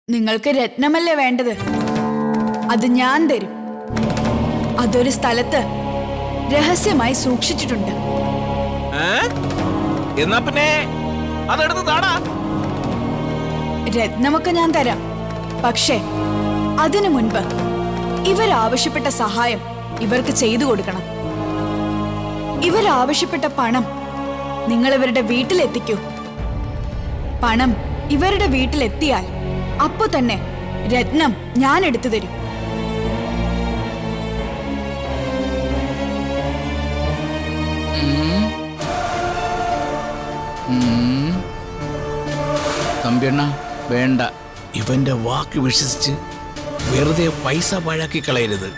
നിങ്ങൾക്ക് രത്നമല്ലേ വേണ്ടത് അത് ഞാൻ തരും അതൊരു സ്ഥലത്ത് രഹസ്യമായി സൂക്ഷിച്ചിട്ടുണ്ട് ഏ? എന്നാ പിന്നെ അതെടുത്ത് താടാ രത്നമൊക്കെ ഞാൻ തരാം പക്ഷേ അതിനു മുൻപ് ഇവരാവശ്യപ്പെട്ട സഹായം ഇവർക്ക് ചെയ്തു കൊടുക്കണം ഇവരാവശ്യപ്പെട്ട പണം നിങ്ങൾ ഇവരുടെ വീട്ടിലെത്തിക്കൂ പണം ഇവരുടെ വീട്ടിലെത്തിയാൽ അപ്പോ തന്നെ രത്നം ഞാൻ എടുത്തു തരും തമ്പിയണ്ണ വേണ്ട ഇവന്റെ വാക്ക് വിശ്വസിച്ച് വെറുതെ പൈസ പാഴാക്കി കളയരുത്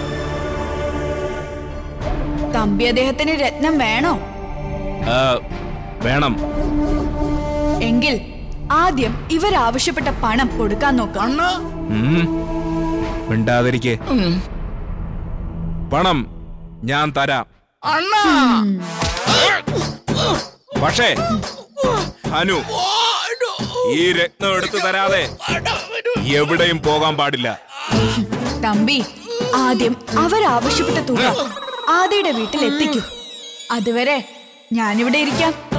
തമ്പി അദ്ദേഹത്തിന് രത്നം വേണോ ആ, വേണം എങ്കിൽ ആദ്യം ഇവരാവശ്യപ്പെട്ട പണം കൊടുക്കാൻ നോക്കാം അണ്ണ ഉം. മിണ്ടാതിരിക്കെ പണം ഞാൻ തരാം അണ്ണ പക്ഷേ ഹനു ഈ രത്നം എടുത്തു തരാതെ എവിടെയും പോകാൻ പാടില്ല തമ്പി ആദ്യം അവരാവശ്യപ്പെട്ട തുക ആദിയുടെ വീട്ടിൽ എത്തിക്കൂ അതുവരെ ഞാനിവിടെ ഇരിക്കാം